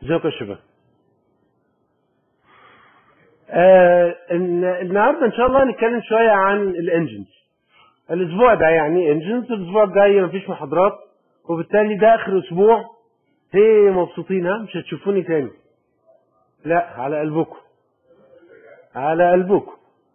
ازيكم يا شباب آه الن- النهارده ان شاء الله هنتكلم شويه عن الانجنز الاسبوع ده يعني انجنز الاسبوع الجاي مفيش محاضرات وبالتالي ده اخر اسبوع هي مبسوطين ها مش هتشوفوني تاني لا على قلبكم على قلبكم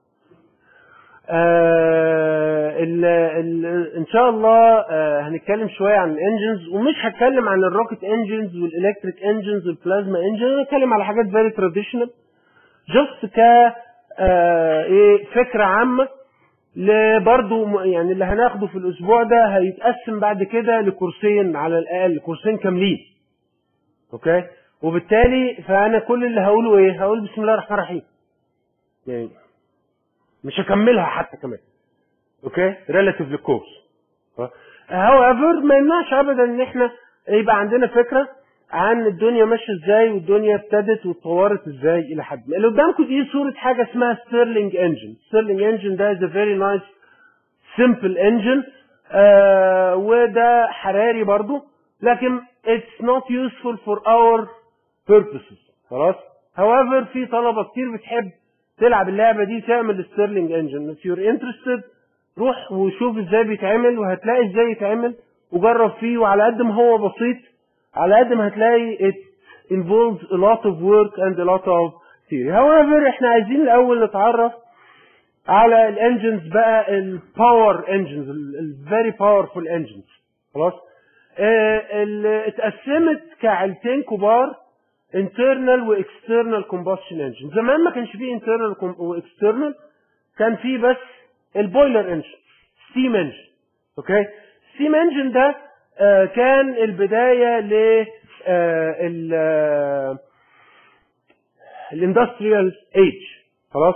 آه ال ال ان شاء الله آه هنتكلم شويه عن الانجنز ومش هتكلم عن الروكت انجنز والالكتريك انجنز والبلازما انجن هنتكلم على حاجات فيري تراديشنال جست ك آه ايه فكره عامه لبرضه يعني اللي هناخده في الاسبوع ده هيتقسم بعد كده لكورسين على الاقل كورسين كاملين اوكي وبالتالي فانا كل اللي هقوله ايه هقول بسم الله الرحمن الرحيم يعني مش هكملها حتى كمان اوكي ريلاتيف للكورس هاويفر ما يمنعش ابدا ان احنا يبقى عندنا فكره عن الدنيا ماشيه ازاي والدنيا ابتدت واتطورت ازاي الى حد ما اللي قدامكم دي صوره حاجه اسمها ستيرلينج انجن ستيرلينج انجن ده از فيري نايس سمبل انجن وده حراري برضو لكن it's not useful for our purposes خلاص however في طلبه كتير بتحب تلعب اللعبه دي تعمل ستيرلينج انجن if you're interested روح وشوف ازاي بيتعمل وهتلاقي ازاي يتعمل وجرب فيه وعلى قد ما هو بسيط على قد ما هتلاقي it involves a lot of work and a lot of theory however احنا عايزين الاول نتعرف على الانجنز بقى الباور انجنز الفيري باورفول انجنز خلاص آه، اللي اتقسمت كعيلتين كبار internal واكسترنال combustion engine زمان ما كانش فيه internal واكسترنال كان فيه بس البويلر انجن ستيم انجن اوكي ستيم انجن ده آه، كان البدايه ل آه، ال آه، الاندستريال ايج خلاص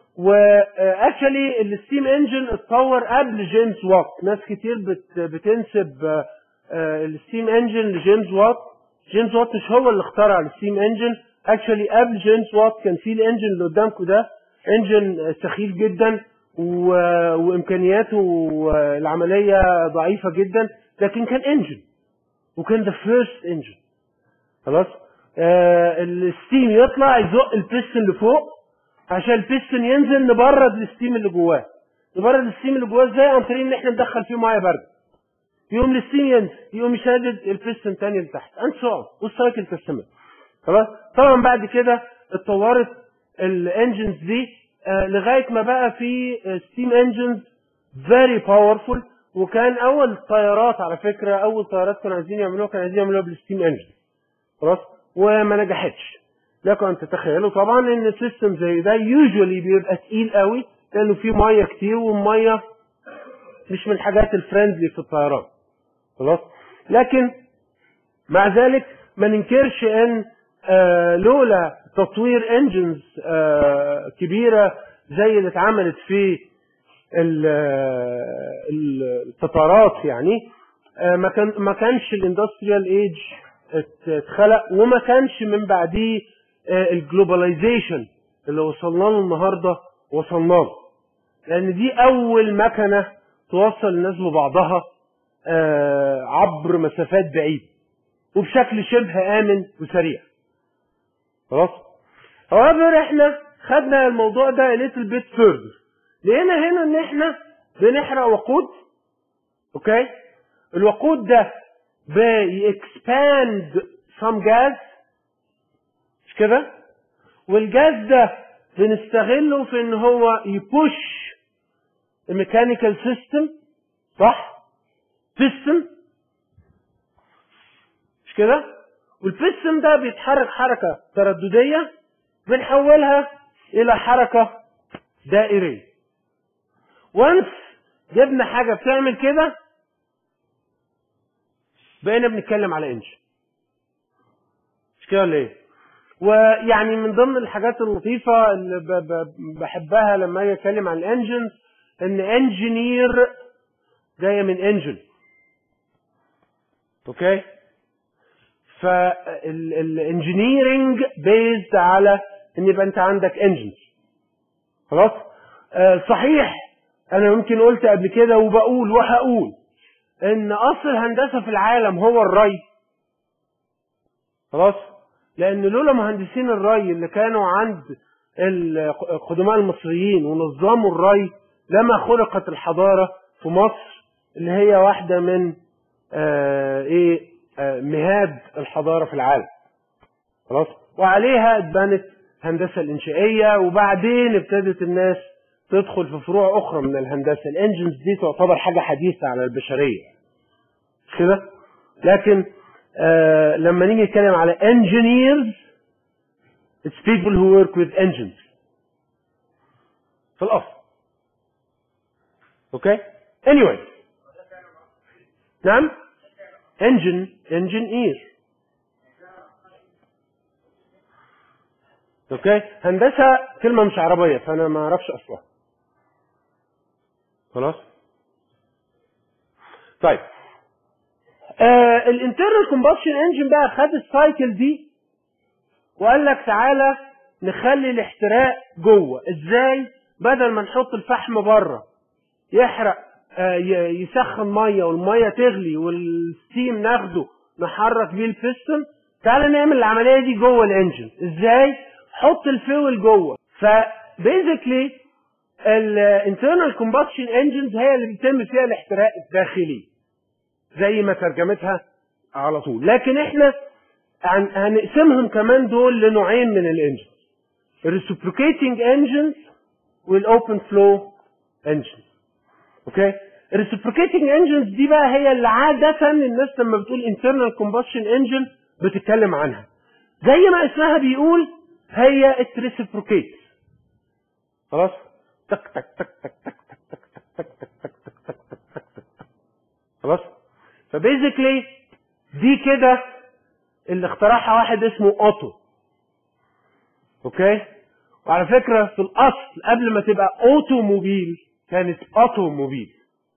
واكشلي الستيم انجن اتطور قبل جيمس وات ناس كتير بت بتنسب آه، آه، الستيم انجن لجيمس وات جيمس وات مش هو اللي اخترع الستيم انجن اكشلي قبل جيمس وات كان في الانجن اللي قدامكم ده انجن سخيف جدا و... وامكانياته العمليه ضعيفه جدا لكن كان انجن وكان ذا فيرست انجن خلاص آه الستيم يطلع يزق البيستن لفوق عشان البيستن ينزل نبرد الستيم اللي جواه نبرد الستيم اللي جواه ازاي عن طريق ان احنا ندخل فيه ميه بارده يقوم الستيم ينزل يقوم يشدد البيستن تاني لتحت اند سو والسايكل تستمر خلاص طبعا بعد كده اتطورت الانجنز دي آه لغايه ما بقى في ستيم انجنز فيري باورفول وكان اول طيارات على فكره اول طيارات كانوا عايزين يعملوها كانوا عايزين يعملوها بالستيم انجن خلاص وما نجحتش لكن ان تتخيلوا طبعا ان سيستم زي ده يوجوالي بيبقى تقيل قوي لانه فيه ميه كتير والميه مش من الحاجات الفريندلي في الطيران خلاص لكن مع ذلك ما ننكرش ان آه لولا تطوير انجنز آه كبيره زي اللي اتعملت في ال- ال- القطارات يعني آه ما كان ما كانش الاندستريال ايج اتخلق وما كانش من بعديه الجلوباليزيشن اللي وصلنا له النهارده وصلنا له لان دي اول مكنه توصل الناس ببعضها آه، عبر مسافات بعيده وبشكل شبه امن وسريع خلاص however احنا خدنا الموضوع ده a little bit further لقينا هنا ان احنا بنحرق وقود اوكي الوقود ده بيكسباند some gas مش كده والجاز ده بنستغله في ان هو يبوش الميكانيكال سيستم صح بيستم مش كده والبيستم ده بيتحرك حركة ترددية بنحولها الى حركة دائرية وانس جبنا حاجة بتعمل كده بقينا بنتكلم على انجن مش كده ولا ايه ويعني من ضمن الحاجات اللطيفة اللي ب- ب- بحبها لما اجي اتكلم عن الانجنز ان انجينير جاية من انجن اوكي فالانجينيرنج بيزد على ان يبقى انت عندك انجنز خلاص آه صحيح انا يمكن قلت قبل كده وبقول وهقول ان اصل الهندسه في العالم هو الري خلاص لان لولا مهندسين الري اللي كانوا عند القدماء المصريين ونظموا الري لما خلقت الحضاره في مصر اللي هي واحده من آه ايه آه مهاد الحضاره في العالم خلاص وعليها اتبنت الهندسه الانشائيه وبعدين ابتدت الناس تدخل في فروع اخرى من الهندسه الانجنز دي تعتبر حاجه حديثه على البشريه مش كده لكن آه لما نيجي نتكلم على engineers it's people who work with engines في الاصل اوكي anyway نعم engine engineer اوكي هندسه كلمه مش عربيه فانا ما اعرفش اصلها خلاص طيب آه الانترنال كومبشن انجن بقى خد السايكل دي وقال لك تعالى نخلي الاحتراق جوه ازاي بدل ما نحط الفحم بره يحرق آه يسخن ميه والميه تغلي والستيم ناخده نحرك بيه البيستون تعالى نعمل العمليه دي جوه الانجن ازاي حط الفيول جوه فبيزيكلي الانترنال كومبشن انجنز هي اللي بيتم فيها الاحتراق الداخلي زي ما ترجمتها على طول لكن احنا هنقسمهم كمان دول لنوعين من الانجنز الريسبروكيتنج انجنز والاوبن فلو انجنز اوكي الريسبروكيتنج انجنز دي بقى هي اللي عاده الناس لما بتقول انترنال كومبشن انجن بتتكلم عنها زي ما اسمها بيقول هي التريسبروكيت خلاص تك تك تك تك تك تك تك تك تك تك تك تك تك تك تك خلاص فبيزيكلي دي كده اللي اخترعها واحد اسمه اوتو اوكي وعلى فكره في الاصل قبل ما تبقى اوتوموبيل كانت اوتوموبيل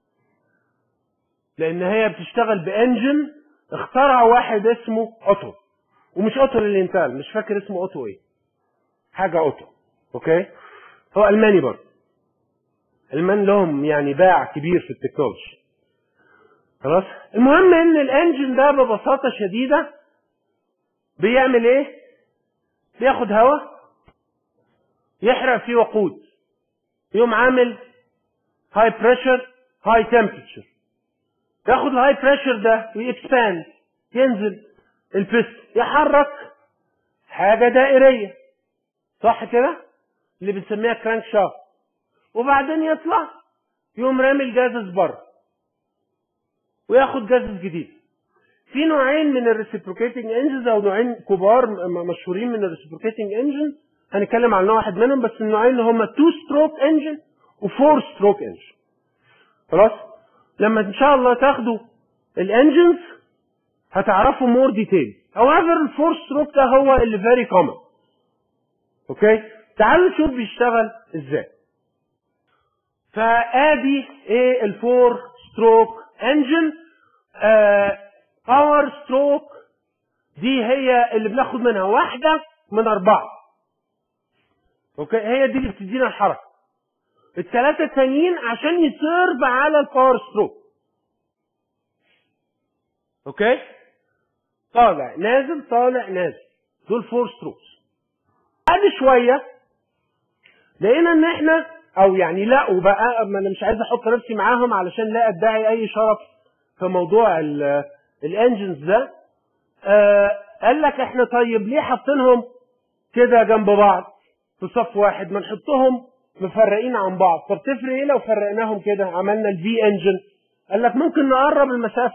لان هي بتشتغل بانجن اخترع واحد اسمه اوتو ومش اوتو للانتال مش فاكر اسمه اوتو ايه حاجه اوتو اوكي هو الماني برضه المان لهم يعني باع كبير في التكنولوجي خلاص المهم ان الانجن ده ببساطه شديده بيعمل ايه بياخد هواء يحرق فيه وقود يقوم عامل هاي بريشر هاي تمبرتشر ياخد الهاي بريشر ده ويكسباند ينزل البست يحرك حاجه دائريه صح كده اللي بنسميها كرانك شافت وبعدين يطلع يقوم رامي الجازز بره وياخد جازز جديد في نوعين من الريسبروكيتنج انجنز او نوعين كبار مشهورين من الريسبروكيتنج انجن هنتكلم عن نوع واحد منهم بس النوعين اللي هم 2 ستروك انجن و4 ستروك انجن خلاص لما ان شاء الله تاخدوا الانجنز هتعرفوا مور ديتيل however الفور ستروك ده هو اللي فيري كومن اوكي تعالوا نشوف بيشتغل ازاي فادي ايه الفور ستروك انجن باور ستروك دي هي اللي بناخد منها واحده من اربعه اوكي هي دي اللي بتدينا الحركه الثلاثه التانيين عشان يسيرف على الباور ستروك اوكي طالع نازل طالع نازل دول فور ستروكس بعد شويه لقينا ان احنا او يعني لقوا بقى ما انا مش عايز احط نفسي معاهم علشان لا ادعي اي شرف في موضوع الانجنز ده آه قال لك احنا طيب ليه حاطينهم كده جنب بعض في صف واحد ما نحطهم مفرقين عن بعض طب تفرق ايه لو فرقناهم كده عملنا الفي انجن قال لك ممكن نقرب المسافه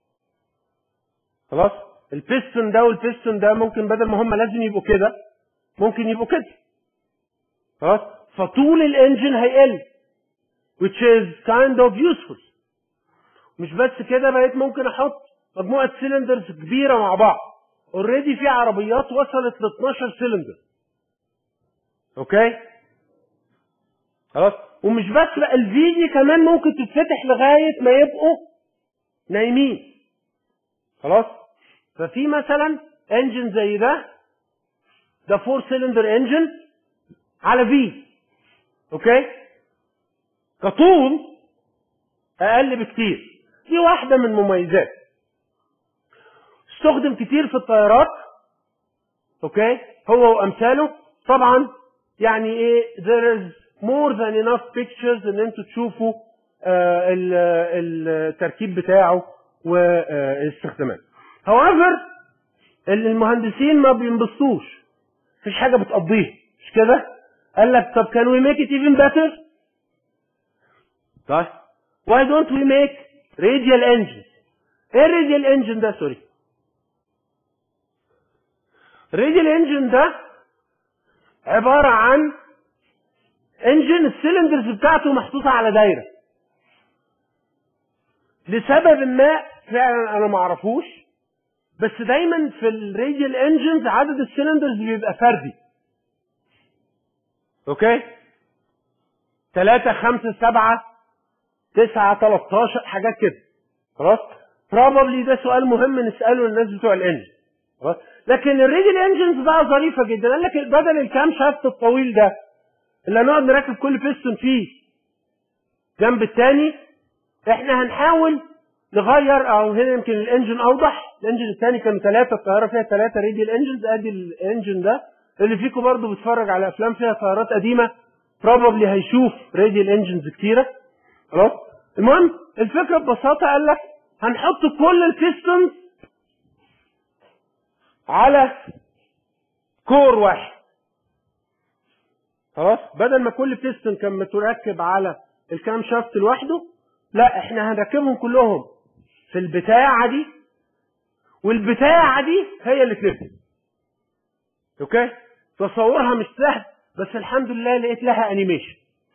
خلاص البيستون ده والبيستون ده ممكن بدل ما هم لازم يبقوا كده ممكن يبقوا كده خلاص فطول الانجن هيقل which is kind of useful مش بس كده بقيت ممكن احط مجموعه سيلندرز كبيره مع بعض اوريدي في عربيات وصلت ل 12 سيلندر اوكي خلاص ومش بس بقى الفي دي كمان ممكن تتفتح لغايه ما يبقوا نايمين خلاص ففي مثلا انجن زي ده ده فور سيلندر انجن على في اوكي كطول اقل بكتير دي واحده من مميزات استخدم كتير في الطيارات اوكي هو وامثاله طبعا يعني ايه there is more than enough pictures ان انتوا تشوفوا آه التركيب بتاعه واستخداماته however المهندسين ما بينبسطوش مفيش حاجه بتقضيه مش كده قال لك طب can we make it even better طيب why don't we make radial engines ايه الراديال انجن ده سوري الراديال انجن ده عبارة عن انجن السلندرز بتاعته محطوطة على دايرة لسبب ما فعلا انا ما اعرفوش بس دايما في الراديال انجنز عدد السلندرز بيبقى فردي اوكي ثلاثة خمسة سبعة تسعة 13 حاجات كده خلاص probably ده سؤال مهم نسأله للناس بتوع الانجن خلاص لكن الريدل انجنز بقى ظريفة جدا قال لك بدل الكام شافت الطويل ده اللي هنقعد نركب كل بيستون فيه جنب التاني احنا هنحاول نغير او هنا يمكن الانجن اوضح الانجن الثاني كانوا ثلاثة الطيارة فيها ثلاثة ريديال انجنز ادي الانجن ده اللي فيكم برضه بيتفرج على افلام فيها طيارات قديمة probably هيشوف راديال انجنز كتيرة خلاص المهم الفكرة ببساطة قال لك هنحط كل البيستونز على كور واحد خلاص بدل ما كل بيستون كان متركب على الكام شافت لوحده لا احنا هنركبهم كلهم في البتاعة دي والبتاعة دي هي اللي تلف اوكي تصورها مش سهل بس الحمد لله لقيت لها انيميشن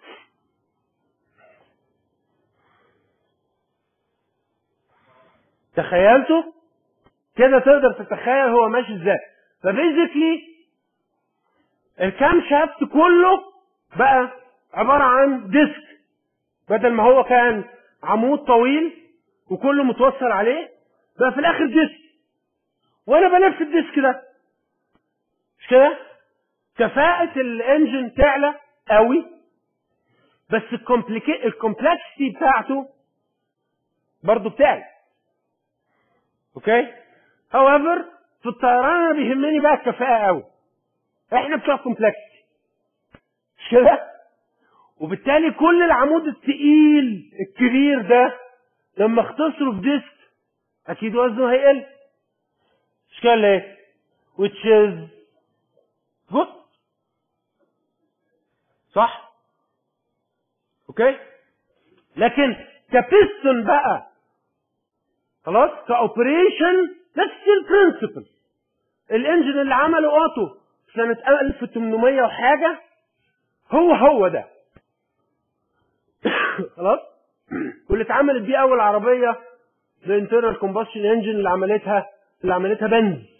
تخيلته كده تقدر تتخيل هو ماشي ازاي فبيزيكلي الكام شافت كله بقى عبارة عن ديسك بدل ما هو كان عمود طويل وكله متوصل عليه بقى في الاخر ديسك وانا بلف الديسك ده مش كده كفاءة الانجن تعلى قوي بس الكومبلكسيتي بتاعته برضه بتعلى اوكي however في الطيران انا بيهمني بقى الكفاءة قوي احنا بتوع كومبلكسيتي مش كده وبالتالي كل العمود التقيل الكبير ده لما اختصره في ديسك اكيد وزنه هيقل مش كده ليه which is good صح اوكي لكن كبيستون بقى خلاص كاوبريشن نفس البرنسبل الانجن اللي عمله اوتو سنة 1800 وحاجة هو هو ده خلاص واللي اتعملت بيه اول عربية الانترنال كومبشن انجن اللي عملتها اللي عملتها بنز